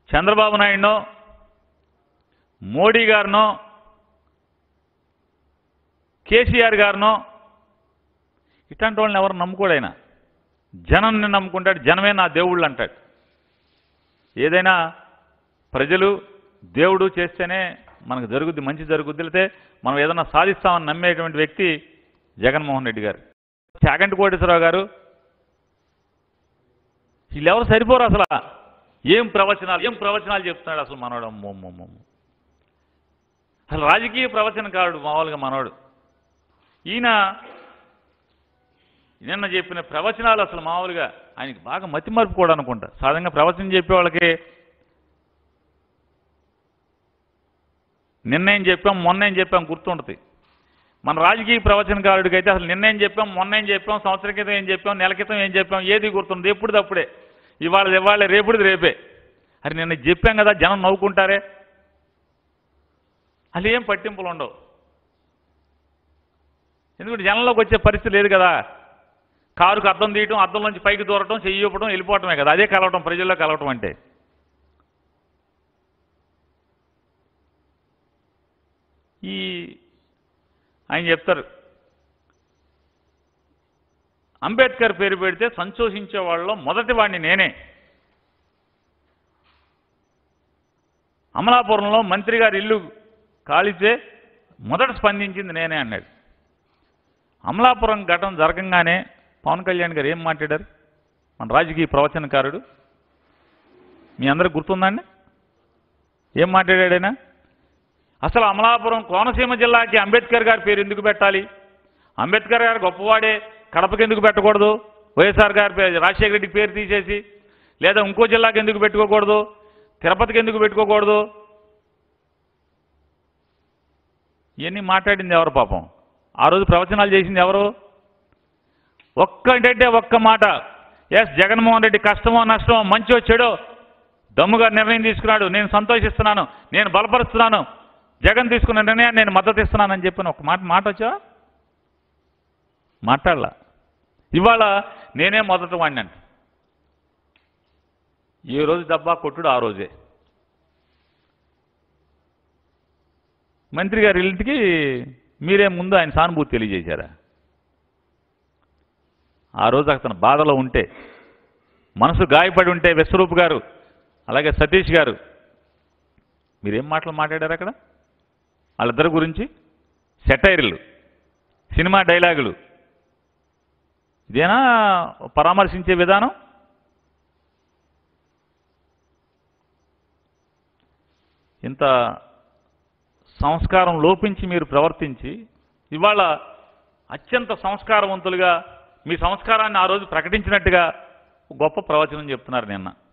చంద్రబాబు నాయుడునో మోడీ గారినో కేసీఆర్ గారినో ఇట్లాంటి వాళ్ళని ఎవరు నమ్ముకోడైనా జనాన్ని నమ్ముకుంటాడు జనమే నా దేవుళ్ళు అంటాడు ఏదైనా ప్రజలు దేవుడు చేస్తేనే మనకు జరుగుద్ది మంచి జరుగుద్ది లేతే మనం ఏదైనా సాధిస్తామని నమ్మేటువంటి వ్యక్తి జగన్మోహన్ రెడ్డి గారు చాగంటి కోటేశ్వరరావు గారు వీళ్ళెవరు సరిపోరు అసలు ఏం ప్రవచనాలు ఏం ప్రవచనాలు చెప్తున్నాడు అసలు మనోడు అమ్మో అమ్మో, అమ్మో. అసలు రాజకీయ ప్రవచనకారుడు మామూలుగా మనోడు ఈయన నిన్న చెప్పిన ప్రవచనాలు అసలు మామూలుగా ఆయనకి బాగా మతి మరుపు కూడా అనుకుంటా సాధారణంగా ప్రవచనం చెప్పే వాళ్ళకి నిన్నేం చెప్పాం మొన్నేం చెప్పాం గుర్తుంటుంది మన రాజకీయ ప్రవచనకారుడికి అయితే అసలు నిన్నేం చెప్పాం మొన్నేం చెప్పాం సంవత్సరం క్రితం ఏం చెప్పాం నెల క్రితం ఏం చెప్పాం ఏది గుర్తుంది ఎప్పుడు అప్పుడే ఇవాళ ఇవాళ రేపుడిది రేపే అది నిన్న చెప్పాం కదా జనం నవ్వుకుంటారే అసలు ఏం పట్టింపులు ఉండవు ఎందుకంటే జనంలోకి వచ్చే పరిస్థితి లేదు కదా కారుకు అద్దం తీయటం అద్దంలోంచి పైకి దూరటం చెయ్యి ఇవ్వటం వెళ్ళిపోవటమే కదా అదే కలవటం ప్రజల్లో కలవటం అంటే ఈ ఆయన చెప్తారు అంబేద్కర్ పేరు పెడితే సంతోషించే వాళ్ళలో మొదటి వాడిని నేనే అమలాపురంలో మంత్రి గారి ఇల్లు కాలితే మొదట స్పందించింది నేనే అన్నాడు అమలాపురం ఘటన జరగంగానే పవన్ కళ్యాణ్ గారు ఏం మాట్లాడారు మన రాజకీయ ప్రవచనకారుడు మీ అందరికి గుర్తుందండి ఏం మాట్లాడాడైనా అసలు అమలాపురం కోనసీమ జిల్లాకి అంబేద్కర్ గారి పేరు ఎందుకు పెట్టాలి అంబేద్కర్ గారు గొప్పవాడే కడపకి ఎందుకు పెట్టకూడదు వైఎస్ఆర్ గారి పేరు రాజశేఖర రెడ్డి పేరు తీసేసి లేదా ఇంకో జిల్లాకి ఎందుకు పెట్టుకోకూడదు తిరుపతికి ఎందుకు పెట్టుకోకూడదు ఇవన్నీ మాట్లాడింది ఎవరు పాపం ఆ రోజు ప్రవచనాలు చేసింది ఎవరు ఒక్కటంటే ఒక్క మాట ఎస్ జగన్మోహన్ రెడ్డి కష్టమో నష్టమో మంచో చెడో దమ్ముగా నిర్ణయం తీసుకున్నాడు నేను సంతోషిస్తున్నాను నేను బలపరుస్తున్నాను జగన్ తీసుకున్న నిర్ణయాన్ని నేను మద్దతు ఇస్తున్నానని చెప్పిన ఒక మాట మాట వచ్చా మాట్లాడలా ఇవాళ నేనే మొదట వాడినాను ఏ రోజు డబ్బా కొట్టుడు ఆ రోజే మంత్రి గారి ఇంటికి మీరే ముందు ఆయన సానుభూతి తెలియజేశారా ఆ రోజు అతను బాధలో ఉంటే మనసు గాయపడి ఉంటే విశ్వరూప్ గారు అలాగే సతీష్ గారు మీరేం మాటలు మాట్లాడారు అక్కడ వాళ్ళిద్దరి గురించి సెటైర్లు సినిమా డైలాగులు ఇదేనా పరామర్శించే విధానం ఇంత సంస్కారం లోపించి మీరు ప్రవర్తించి ఇవాళ అత్యంత సంస్కారవంతులుగా మీ సంస్కారాన్ని ఆ రోజు ప్రకటించినట్టుగా గొప్ప ప్రవచనం చెప్తున్నారు నిన్న